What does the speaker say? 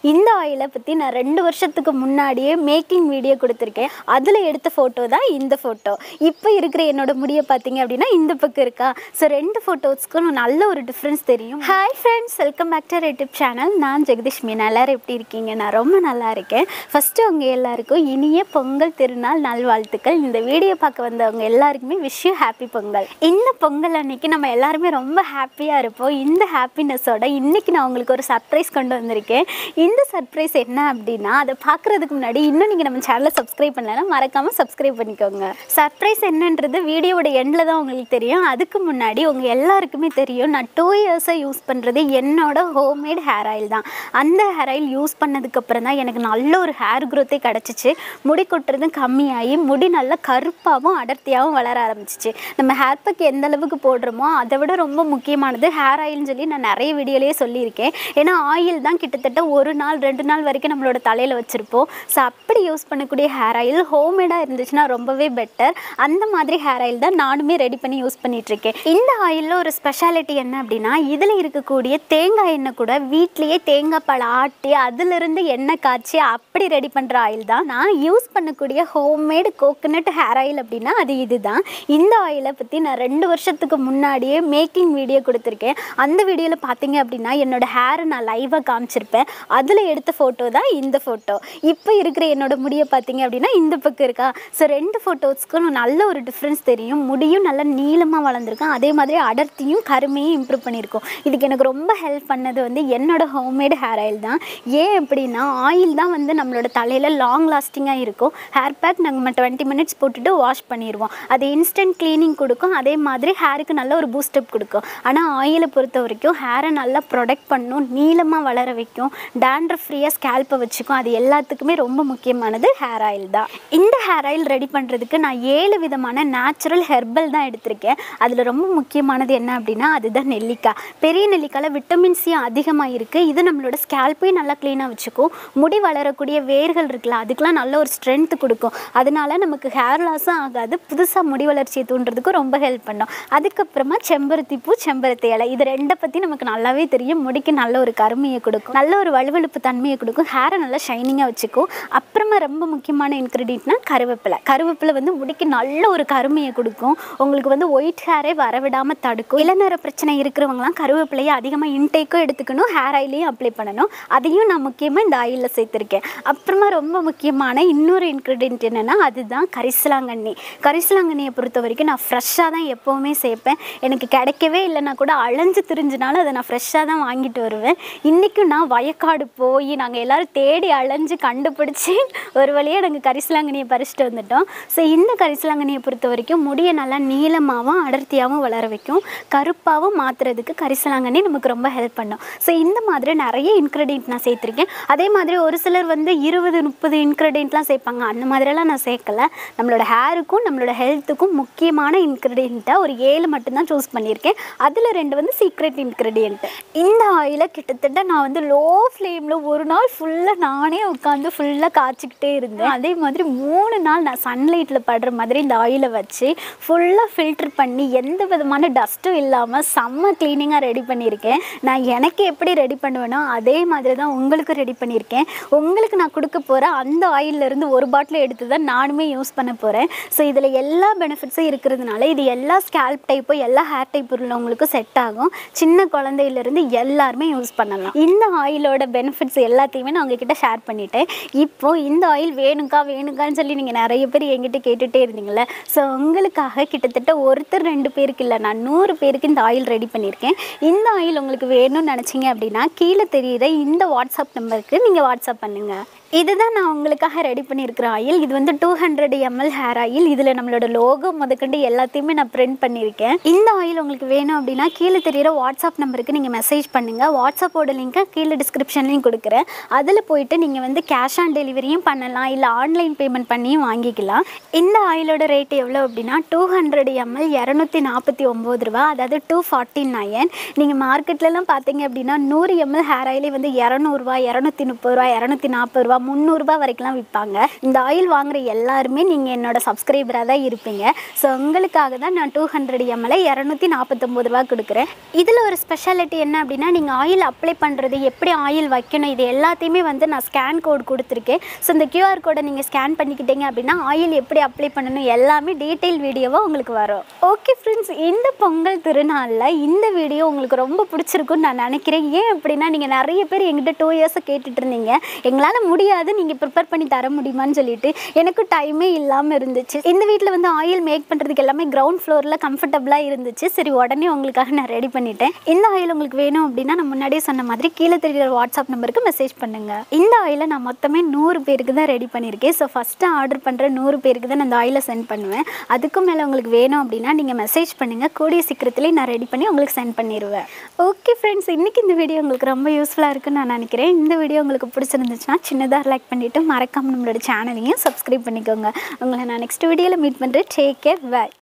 இந்த ஆயிலை பற்றி நான் ரெண்டு வருஷத்துக்கு முன்னாடியே மேக்கிங் வீடியோ கொடுத்துருக்கேன் அதில் எடுத்த ஃபோட்டோ தான் இந்த ஃபோட்டோ இப்போ இருக்கிற என்னோட முடியை பார்த்தீங்க அப்படின்னா இந்த பக்கம் இருக்கா ஸோ ரெண்டு ஃபோட்டோஸ்க்கும் நல்ல ஒரு டிஃப்ரென்ஸ் தெரியும் hi friends welcome back to YouTube channel நான் ஜெகதீஷ் மீனா எல்லாரும் எப்படி இருக்கீங்க நான் ரொம்ப நல்லா இருக்கேன் ஃபஸ்ட்டு உங்கள் எல்லாருக்கும் இனிய பொங்கல் திருநாள் நல்வாழ்த்துக்கள் இந்த வீடியோ பார்க்க வந்தவங்க எல்லாருக்குமே விஷ் யூ ஹாப்பி பொங்கல் இந்த பொங்கல் அன்னைக்கு நம்ம எல்லாருமே ரொம்ப ஹாப்பியாக இருப்போம் இந்த ஹாப்பினஸோட இன்னைக்கு நான் உங்களுக்கு ஒரு சர்ப்ரைஸ் கொண்டு வந்திருக்கேன் இந்த சர்ப்ரைஸ் என்ன அப்படின்னா அதை பார்க்குறதுக்கு முன்னாடி இன்னும் நீங்கள் நம்ம சேனலை சப்ஸ்கிரைப் பண்ணலைன்னா மறக்காமல் சப்ஸ்கிரைப் பண்ணிக்கோங்க சர்ப்ரைஸ் என்னன்றது வீடியோவோட எண்டில் தான் உங்களுக்கு தெரியும் அதுக்கு முன்னாடி உங்கள் எல்லாருக்குமே தெரியும் நான் டூ இயர்ஸாக யூஸ் பண்ணுறது என்னோட ஹோம்மேட் ஹேர் ஆயில் தான் அந்த ஹேர் ஆயில் யூஸ் பண்ணதுக்கப்புறம் தான் எனக்கு நல்ல ஒரு ஹேர் க்ரோத்தே கிடச்சிச்சு முடி கொட்டுறதும் கம்மியாகி முடி நல்லா கருப்பாகவும் அடர்த்தியாகவும் வளர ஆரம்பிச்சிச்சு நம்ம ஹேர் பேக் எந்த அளவுக்கு போடுறோமோ அதை விட ரொம்ப முக்கியமானது ஹேர் ஆயில்னு சொல்லி நான் நிறைய வீடியோலேயே சொல்லியிருக்கேன் ஏன்னா ஆயில் தான் கிட்டத்தட்ட ஒரு நாள் ரெண்டு நாள் வரைக்கும் நம்மளோட தலையில் வச்சுருப்போம் ஸோ அப்படி யூஸ் பண்ணக்கூடிய ஹேர் ஆயில் ஹோம்மேடாக இருந்துச்சுன்னா ரொம்பவே பெட்டர் அந்த மாதிரி ஹேர் ஆயில் தான் நானுமே ரெடி பண்ணி யூஸ் பண்ணிகிட்ருக்கேன் இந்த ஆயிலில் ஒரு ஸ்பெஷாலிட்டி என்ன அப்படின்னா இதில் இருக்கக்கூடிய தேங்காய் எண்ணெய் கூட வீட்லேயே தேங்காய் பழம் ஆட்டி அதிலிருந்து எண்ணெய் காய்ச்சி அப்படி ரெடி பண்ணுற ஆயில் தான் நான் யூஸ் பண்ணக்கூடிய ஹோம்மேடு கோகனட் ஹேர் ஆயில் அப்படின்னா அது இதுதான் இந்த ஆயிலை பற்றி நான் ரெண்டு வருஷத்துக்கு முன்னாடியே மேக்கிங் வீடியோ கொடுத்துருக்கேன் அந்த வீடியோவில் பார்த்தீங்க அப்படின்னா என்னோட ஹேரை நான் லைவாக காமிச்சிருப்பேன் அதில் எடுத்த ஃபோட்டோ தான் இந்த ஃபோட்டோ இப்போ இருக்கிற என்னோட முடியை பார்த்தீங்க அப்படின்னா இந்த பக்கம் இருக்கா ஸோ ரெண்டு ஃபோட்டோஸ்க்கும் நல்ல ஒரு டிஃப்ரென்ஸ் தெரியும் முடியும் நல்லா நீளமாக வளர்ந்துருக்கும் அதே மாதிரி அடர்த்தியும் கருமையும் இம்ப்ரூவ் பண்ணியிருக்கோம் இதுக்கு எனக்கு ரொம்ப ஹெல்ப் பண்ணது வந்து என்னோட ஹோம்மேட் ஹேர் ஆயில் தான் ஏன் அப்படின்னா ஆயில் தான் வந்து நம்மளோட தலையில் லாங் லாஸ்டிங்காக இருக்கும் ஹேர் பேக் நாங்கள் டுவெண்ட்டி மினிட்ஸ் போட்டுட்டு வாஷ் பண்ணிடுவோம் அது இன்ஸ்டன்ட் க்ளீனிங் கொடுக்கும் அதே மாதிரி ஹேருக்கு நல்ல ஒரு பூஸ்டப் கொடுக்கும் ஆனால் ஆயிலை பொறுத்த வரைக்கும் ஹேரை நல்லா ப்ரொடெக்ட் பண்ணும் நீளமாக வளர வைக்கும் டேண்ட்ரஃப் ஃப்ரீயாக ஸ்கேல்ப்பை வச்சுக்கும் அது எல்லாத்துக்குமே ரொம்ப முக்கியமானது ஹேர் ஆயில் தான் இந்த ஹேர் ஆயில் ரெடி பண்ணுறதுக்கு நான் ஏழு விதமான நேச்சுரல் ஹெர்பல் தான் எடுத்திருக்கேன் அதில் ரொம்ப முக்கியமானது என்ன அப்படின்னா அதுதான் நெல்லிக்காய் பெரிய நெல்லிக்காயில் விட்டமின் சி அதிகமாக இருக்குது இது நம்மளோட ஸ்கேல்ப்பையும் நல்லா க்ளீனாக வச்சுக்கும் முடி வளரக்கூடிய வேர்கள் இருக்குல்ல அதுக்கெலாம் நல்ல ஒரு ஸ்ட்ரென்த் கொடுக்கும் அதனால நமக்கு ஹேர் லாஸும் ஆகாது புதுசாக முடி வளர்ச்சியை தூண்டுறதுக்கு ரொம்ப ஹெல்ப் பண்ணும் அதுக்கப்புறமா செம்பருத்தி பூ செம்பருத்தி இலை இது ரெண்டை பற்றி நமக்கு நல்லாவே தெரியும் முடிக்கு நல்ல ஒரு கருமையை கொடுக்கும் நல்ல ஒரு வலுவழுப்பு தன்மையை கொடுக்கும் ஹேரை நல்லா ஷைனிங்காக வச்சுக்கும் அப்புறமா ரொம்ப முக்கியமான இன்க்ரீடியன்ட்னா கருவேப்பிலை கருவேப்பிலை வந்து முடிக்கு நல்ல ஒரு கருமையை கொடுக்கும் உங்களுக்கு வந்து ஒயிட் ஹேரே வரவிடாமல் தடுக்கும் இளநர பிரச்சனை இருக்கிறவங்களாம் கருவேப்பிலையை அதிகமாக இன்டேக்கும் எடுத்துக்கணும் ஹேர் ஆயிலையும் அப்ளை பண்ணணும் அதையும் நான் முக்கியமாக இந்த ஆயிலில் சேர்த்துருக்கேன் அப்புறமா ரொம்ப முக்கியமான இன்னொரு இன்க்ரீடியன்ட் என்னென்னா அதுதான் கரிசலாங்கண்ணி கரிசலாங்கண்ணியை பொறுத்த வரைக்கும் நான் ஃப்ரெஷ்ஷாக தான் எப்போவுமே சேர்ப்பேன் எனக்கு கிடைக்கவே இல்லைன்னா கூட அலைஞ்சு திரிஞ்சினாலும் அதை நான் ஃப்ரெஷ்ஷாக தான் வாங்கிட்டு வருவேன் இன்றைக்கும் நான் வயக்காடு போய் நாங்கள் எல்லோரும் தேடி அலைஞ்சு கண்டுபிடிச்சி ஒரு வழியாக நாங்கள் கரிசலாங்கண்ணியை பறிச்சுட்டு வந்துட்டோம் ஸோ இந்த கரிசலாங்கண்ணியை பொறுத்த வரைக்கும் முடியை நல்லா நீளமாகவும் அடர்த்தியாகவும் வளர வைக்கும் கருப்பாகவும் மாற்றுறதுக்கு கரிசலாங்கண்ணி நமக்கு ரொம்ப ஹெல்ப் பண்ணும் ஸோ இந்த மாதிரி நிறைய இன்க்ரீடியன்ட் நான் சேர்த்துருக்கேன் அதே மாதிரி ஒரு சிலர் வந்து இருபது முப்பது இன்க்ரீடியன்ட்லாம் சேர்ப்பாங்க அந்த மாதிரியெல்லாம் நான் சேர்க்கல நம்மளோட ஹேருக்கும் நம்மளோட ஹெல்த்துக்கும் முக்கியமான இன்க்ரீடியண்ட்டாக ஒரு ஏழு மட்டும்தான் சூஸ் பண்ணியிருக்கேன் அதில் ரெண்டு வந்து சீக்ரெட் இன்க்ரீடியன்ட் இந்த ஆயிலை கிட்டத்தட்ட நான் வந்து லோ ஃப்ளேமில் ஒரு நாள் ஃபுல்லாக நானே உட்காந்து ஃபுல்லாக காய்ச்சிக்கிட்டே இருந்தேன் அதே மாதிரி மூணு நாள் நான் சன்லைட்டில் படுற மாதிரி இந்த ஆயிலை வச்சு ஃபுல்லாக ஃபில்டர் பண்ணி எந்த விதமான டஸ்ட்டும் இல்லாமல் செம்ம க்ளீனிங்காக ரெடி பண்ணியிருக்கேன் நான் எனக்கு எப்படி ரெடி பண்ணுவேனோ அதே மாதிரி தான் உங்களுக்கு ரெடி பண்ணியிருக்கேன் உங்களுக்கு நான் கொடுக்க போகிற அந்த ஆயிலிருந்து ஒரு பாட்டில் எடுத்து தான் நானுமே யூஸ் பண்ண போகிறேன் ஸோ இதில் எல்லா பெனிஃபிட்ஸும் இருக்கிறதுனால இது எல்லா ஸ்கேல்ப் டைப்போ எல்லா ஹேர் டைப் உள்ளவங்களுக்கும் செட் ஆகும் சின்ன குழந்தையிலேருந்து எல்லாருமே யூஸ் பண்ணலாம் இந்த ஆயிலோட பெனிஃபிட்ஸ் எல்லாத்தையுமே நான் உங்ககிட்ட ஷேர் பண்ணிட்டேன் இப்போது இந்த ஆயில் வேணுக்கா வேணுக்கான்னு சொல்லி நீங்கள் நிறைய பேர் என்கிட்ட கேட்டுகிட்டே இருந்தீங்களே ஸோ உங்களுக்காக கிட்டத்தட்ட ஒருத்தர் ரெண்டு பேருக்கு இல்லை நான் நூறு பேருக்கு இந்த ஆயில் ரெடி பண்ணியிருக்கேன் இந்த ஆயில் உங்களுக்கு வேணும்னு நினச்சிங்க அப்படின்னா கீழே தெரியுற இந்த வாட்ஸ்அப் நம்பருக்கு நீங்கள் வாட்ஸ்அப் பண்ணுங்கள் இதுதான் நான் உங்களுக்காக ரெடி பண்ணியிருக்கிற ஆயில் இது வந்து two hundred ML hair oil இதில் நம்மளோட லோகோ முதற்கொண்டு எல்லாத்தையுமே நான் பிரிண்ட் பண்ணியிருக்கேன் இந்த ஆயில் உங்களுக்கு வேணும் அப்படின்னா கீழே தெரியிற வாட்ஸ்அப் நம்பருக்கு நீங்கள் மெசேஜ் பண்ணுங்கள் வாட்ஸ்அப்போட லிங்க்கை கீழே டிஸ்கிரிப்ஷன்லையும் கொடுக்குறேன் அதில் போயிட்டு நீங்கள் வந்து கேஷ் ஆன் டெலிவரியும் பண்ணலாம் இல்லை ஆன்லைன் பேமெண்ட் பண்ணியும் வாங்கிக்கலாம் இந்த ஆயிலோட ரேட் எவ்வளோ அப்படின்னா டூ ஹண்ட்ரட் எம்எல் இரநூத்தி நாற்பத்தி ஒம்பது ரூபா அதாவது டூ ஃபார்ட்டி நைன் நீங்கள் மார்க்கெட்லலாம் பார்த்தீங்க அப்படின்னா நூறு எம்எல் ஹேர் ஆயிலே வந்து இரநூறுவா இரநூத்தி முப்பது ரூபா இரநூத்தி நாற்பது ரூபா முந்நூறுரூபா வரைக்கும்லாம் விற்பாங்க இந்த ஆயில் வாங்குற எல்லாருமே நீங்கள் என்னோட சப்ஸ்கிரைபராக தான் இருப்பீங்க ஸோ உங்களுக்காக தான் நான் டூ ஹண்ட்ரட் எம்எல்ஏ இரநூத்தி நாற்பத்தொம்பது ரூபா கொடுக்குறேன் இதில் ஒரு ஸ்பெஷாலிட்டி என்ன அப்படின்னா நீங்கள் ஆயில் அப்ளை பண்ணுறது எப்படி ஆயில் வைக்கணும் இது எல்லாத்தையுமே வந்து நான் ஸ்கேன் கோட் கொடுத்துருக்கேன் ஸோ இந்த கியூஆர் கோடை நீங்கள் ஸ்கேன் பண்ணிக்கிட்டீங்க அப்படின்னா ஆயில் எப்படி அப்ளை பண்ணணும் எல்லாமே டீட்டெயில் வீடியோவாக உங்களுக்கு வரும் ஓகே ஃப்ரெண்ட்ஸ் இந்த பொங்கல் திருநாளில் இந்த வீடியோ உங்களுக்கு ரொம்ப பிடிச்சிருக்குன்னு நான் நினைக்கிறேன் ஏன் அப்படின்னா நீங்கள் நிறைய பேர் எங்கிட்ட டூ இயர்ஸாக கேட்டுட்டு இருந்தீங்க எங்களால் முடியாது நீங்கள் ப்ரிப்பேர் பண்ணி தர முடியுமான்னு சொல்லிட்டு எனக்கு டைமே இல்லாமல் இருந்துச்சு இந்த வீட்டில் வந்து ஆயில் மேக் பண்ணுறதுக்கு எல்லாமே கிரவுண்ட் ஃப்ளோரில் கம்ஃபர்டபுளாக இருந்துச்சு சரி உடனே உங்களுக்காக நான் ரெடி பண்ணிட்டேன் இந்த ஆயில் உங்களுக்கு வேணும் அப்படின்னா நான் முன்னாடியே சொன்ன மாதிரி கீழே தெரியுற வாட்ஸ்அப் நம்பருக்கு மெசேஜ் பண்ணுங்கள் இந்த ஆயிலை நான் மொத்தமே நூறு பேருக்கு தான் ரெடி பண்ணியிருக்கேன் ஸோ ஃபஸ்ட்டு ஆர்டர் பண்ணுற நூறு பேருக்கு தான் நான் இந்த ஆயிலை சென்ட் பண்ணுவேன் அதுக்கும் மேலே உங்களுக்கு வேணும் அப்படின்னா நீங்கள் மெசேஜ் பண்ணுங்கள் கூடிய சீக்கிரத்துலேயே நான் ரெடி பண்ணி உங்களுக்கு சென்ட் பண்ணிடுவேன் ஓகே ஃப்ரெண்ட்ஸ் இன்றைக்கி இந்த வீடியோ உங்களுக்கு ரொம்ப யூஸ்ஃபுல்லாக இருக்குன்னு நான் நினைக்கிறேன் இந்த வீடியோ உங்களுக்கு பிடிச்சிருந்துச்சுன்னா சின்னதாக லைக் பண்ணிவிட்டு மறக்காமல் நம்மளோட சேனலையும் சப்ஸ்கிரைப் பண்ணிக்கோங்க உங்களை நான் நெக்ஸ்ட் வீடியோவில் மீட் பண்ணுறேன் டேக் கேர் பாய்